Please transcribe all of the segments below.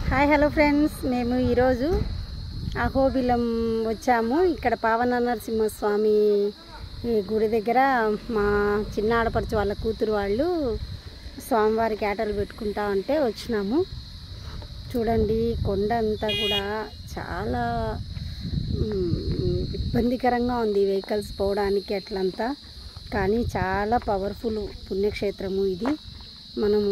Hi hello friends మేము ఈరోజు అహోబిలం వచ్చాము ఇక్కడ పావన నరసింహస్వామి ఈ గుడి దగ్గర మా చిన్న ఆడపడుచు వాళ్ళ కూతురు వాళ్ళు స్వామివారికి ఆటలు పెట్టుకుంటా ఉంటే వచ్చినాము చూడండి కొండ అంతా కూడా చాలా మ్, ఇబ్బందికరంగా ఉంది వెహికల్స్ పోవడానికి అట్లంతా కానీ చాలా పవర్ఫుల్ పుణ్యక్షేత్రము ఇది మనము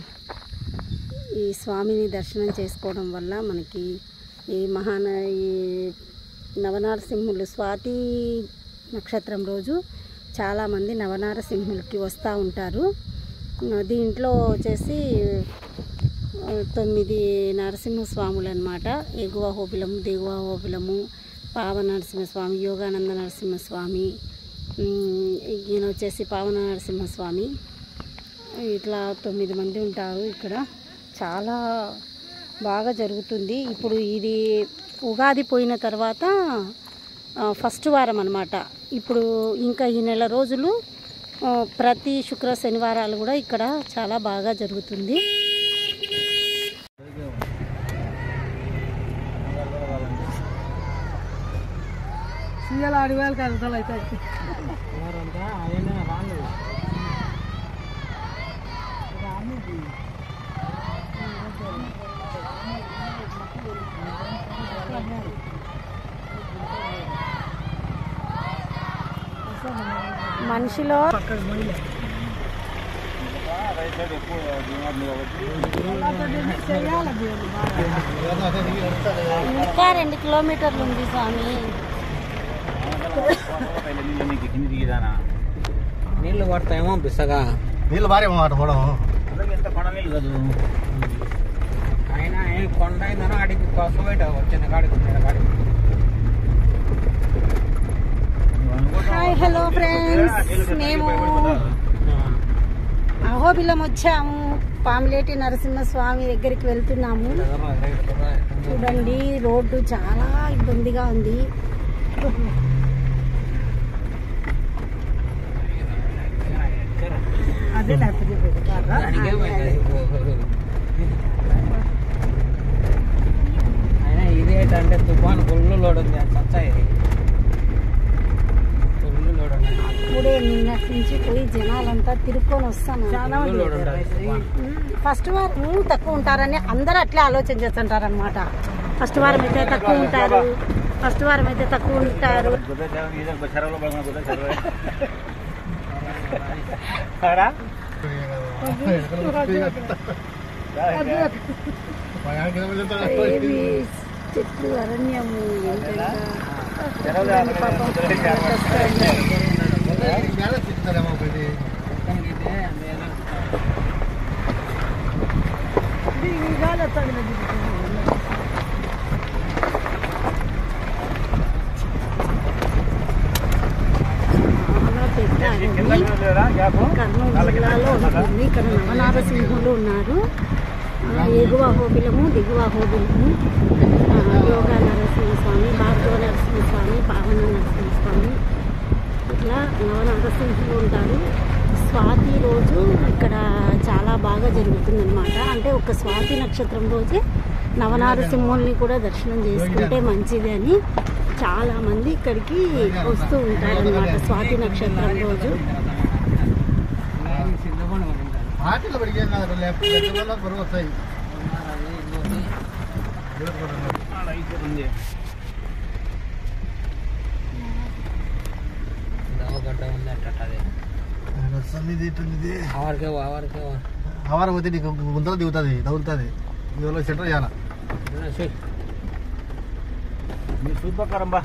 ఈ స్వామిని దర్శనం చేసుకోవడం వల్ల మనకి ఈ మహాన ఈ నవనారసింహులు స్వాతి నక్షత్రం రోజు చాలామంది నవనారసింహులకి వస్తూ ఉంటారు ఆ, దీంట్లో వచ్చేసి ఆ, తొమ్మిది నరసింహస్వాములు అనమాట ఎగువ హోబిలము దిగువ హోబిలము పావ నరసింహస్వామి యోగానంద నరసింహస్వామి ఉమ్, ఈయన వచ్చేసి పావన నరసింహస్వామి ఇట్లా తొమ్మిది మంది ఉంటారు ఇక్కడ చాలా బాగా జరుగుతుంది ఇప్పుడు ఇది ఉగాది పోయిన తర్వాత ఆ, ఫస్ట్ వారం అనమాట ఇప్పుడు ఇంకా ఈ నెల రోజులు ఆ, ప్రతి శుక్ర శనివారాలు కూడా ఇక్కడ చాలా బాగా జరుగుతుంది సీఎల్ ఆరు వేలు కలుగుతాలు అయితే మనిషిలో పక్కకు పోయిలే చేయాలి దేవుడు బాగా. ఇంకా రెండు కిలోమీటర్లు ఉంది స్వామి నీళ్లు పడతాయేమో బిసగా నీళ్ళు భారీ మాట పోవడం అయినా ఏ కొండ అయిందనో అడిగి కోసం బయట వచ్చిన కాడికి ఉన్న కాడికి హాయ్ హలో ఫ్రెండ్స్ మేము అహోబిలం వచ్చాము పామిలేటి నరసింహస్వామి దగ్గరికి వెళ్తున్నాము చూడండి రోడ్డు చాలా ఇబ్బందిగా ఉంది అదే లేకపోతే పెడతారా? అయినా ఇదేంటంటే తుఫాన్ ఫుల్ లోడ్ ఉంది అది సచ్చాయి ఫుల్ లోడ్ ఉంది ఇప్పుడే నిన్నటి నుంచి పోయి జనాలంతా తిరుక్కొని వస్తాను చాలా మంది ఫుల్ లోడ్ పెట్టారు ఉంటుంది తుఫాన్ ఫస్ట్ వారం తక్కువ ఉంటారని అందరూ అట్లే ఆలోచన చేస్తుంటారు అనమాట ఫస్ట్ వారం అయితే తక్కువ ఉంటారు ఫస్ట్ వారం అయితే తక్కువ ఉంటారు ఏమి చెట్లు అరణ్యము ఏంటంటే పాపం కష్టాలు. మొత్తం ఇదే అందులో ఇది ఈ గాలి వస్తుంది కదా ఇది. చాలా పెద్ద అడవి. కర్నూలు జిల్లాలో ఉంటుంది ఇక్కడ నవనారసింహులు ఉన్నారు ఆ, ఎగువ హోబిలము దిగువ హోబిలము ఆ, యోగా నరసింహస్వామి భార్గవ నరసింహస్వామి పావన నరసింహస్వామి ఇట్లా నవనారసింహులు ఉంటారు స్వాతి రోజు ఇక్కడ చాలా బాగా జరుగుతుంది అనమాట అంటే ఒక స్వాతి నక్షత్రం రోజే నవనారసింహుల్ని కూడా దర్శనం చేసుకుంటే మంచిది అని చాలా మంది ఇక్కడికి వస్తూ ఉంటారన్నమాట స్వాతి నక్షత్రం రోజు సిద్ధపడి ఉంటారు పార్టీలో పడిగే బరువు వస్తాయి దవగడ్డ ఉంది అట్ట అదే తొమ్మిది తొమ్మిది ఆవరికే ఆవరికే ఆవారం పోతే నీకు గుంతలు దిగుతుంది తగులుతుంది ఇదిలో సెంటర్ చేయాల చూపక్కరంబా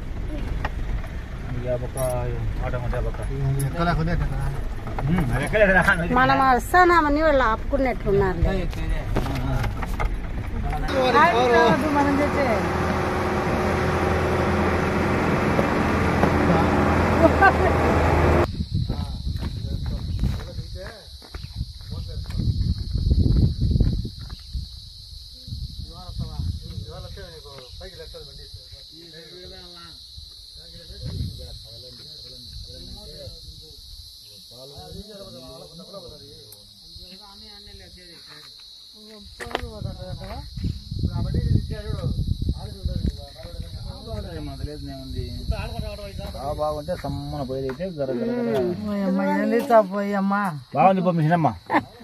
ఒక ఆట మధ్య పక్క ఎక్కలేకుండా అది ఎక్కలేదురా మనం వస్తానామని వాళ్ళు ఆపుకున్నట్లున్నారు ఆగి రావద్దు మనం చేసే ఆ బాగుంటే సమ్మన పోయేది అయితే గర గర గర. ఏంది తప్పయ్యమ్మా బాగుంది పో మిషన్ అమ్మా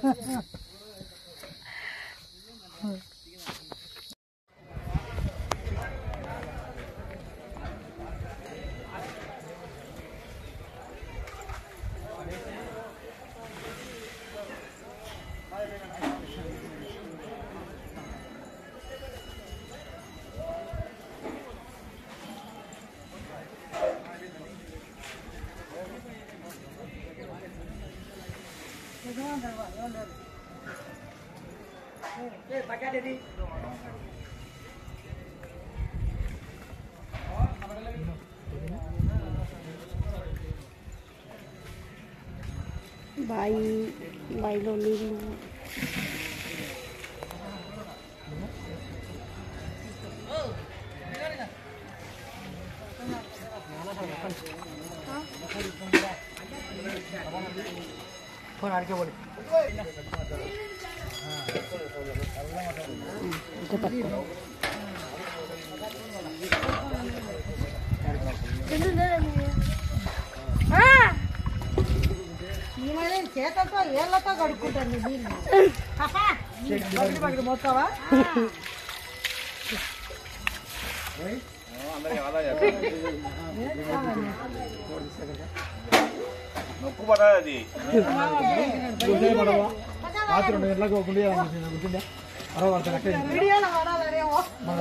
బాయి బాయిలో నీళ్ళు ఇటు పట్టుకో. ఈమె చేతతో ఏళ్ళతో కడుక్కుంటుంది నీళ్ళు బకెట్ బకెట్ మొత్తావా నొక్కు పడాలి రాత్రి రెండు గంటలకు ఒక గుండె గుర్తుందా అరవై పడతాను అక్కడ వీడియోలో పడాలనేమో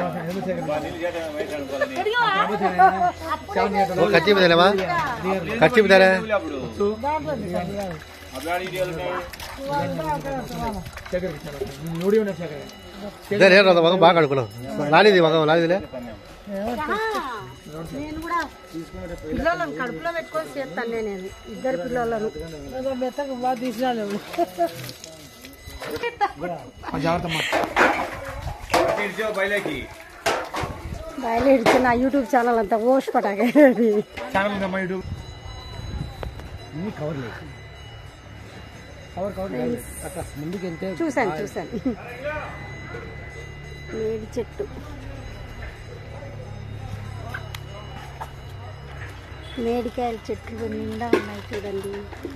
ఖర్చు పెద్దలేమా ఖర్చు పెద్దలే దాంట్లో తీసుకోండి. నూడి ఉన్న శేఖర్ మగం బాగా కడుకున్నాం లానిది మగం లానిదిలే నేను కూడా పిల్లలను కడుపులో పెట్టుకొని చేస్తాను నేను ఇద్దరు పిల్లలను ఏదో మెత్తగా బాగా తీసినాను జాగ్రత్త బయలుకి బయలుదేరితే నా యూట్యూబ్ ఛానల్ అంతా ఓష్ పటాకే ఛానల్ ఉందమ్మా యూట్యూబ్ కవర్ లేదు కవర్ కవర్ అక్క ముందుకు వెళ్తే చూశాను చూశాను మేడి చెట్టు మేడికాయల చెట్లు నిండా ఉన్నాయి చూడండి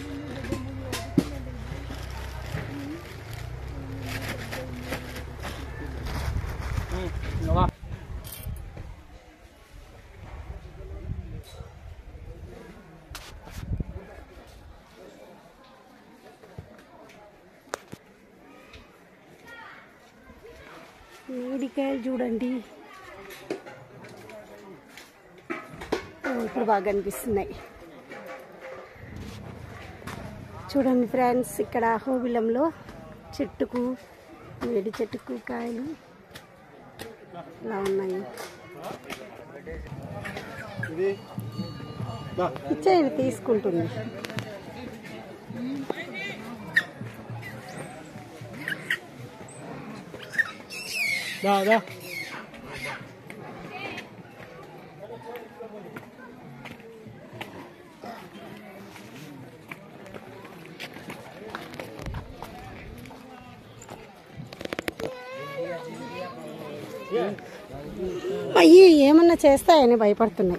మేడికాయలు చూడండి ఓ, ఇప్పుడు బాగా అనిపిస్తున్నాయి చూడండి ఫ్రెండ్స్ ఇక్కడ హోబిలంలో చెట్టుకు మేడి చెట్టుకు కాయలు ఇలా ఉన్నాయి ఇచ్చేయండి తీసుకుంటుంది దా దా అయ్యి ఏమన్నా చేస్తాయని భయపడుతున్నాయి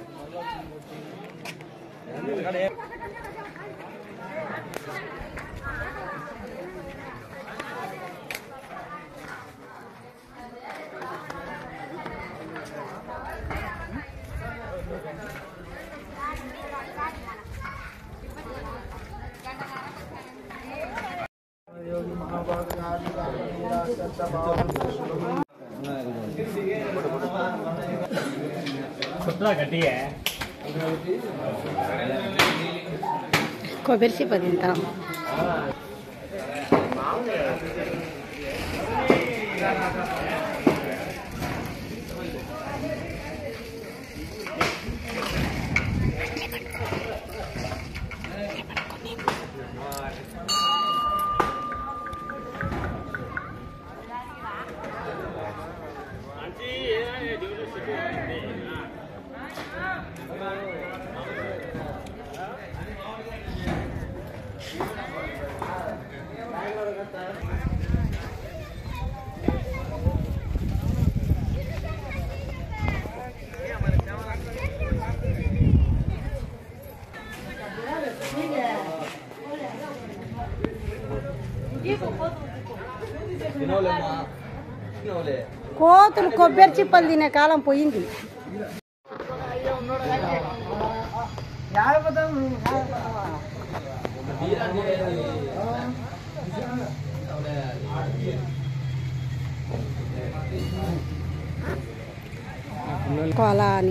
గట్టిగా కొబ్బరి చిప్ప తింటాం కోతులు కొబ్బరి చిప్పలు తినే కాలం పోయింది కొల అని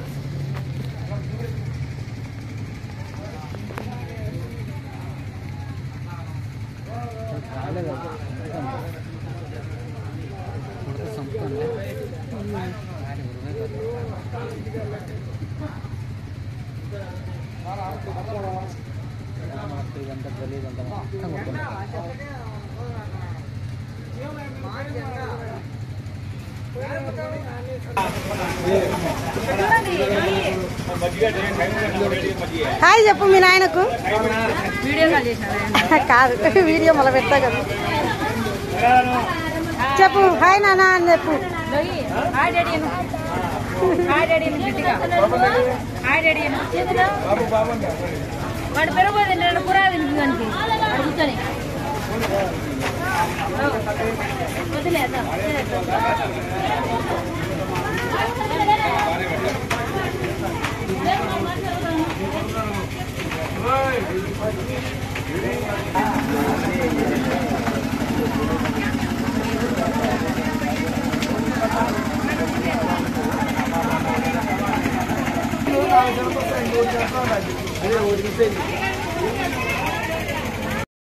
హాయ్ చెప్పు మీ నాయనకు కాదు వీడియో మొదలు పెడతా కదా చెప్పు హాయ్ నాన్న అని చెప్పు వాడు పెరగబోదు నేను పురాది దానికి అడుగుతానే వదిలేదా ఆ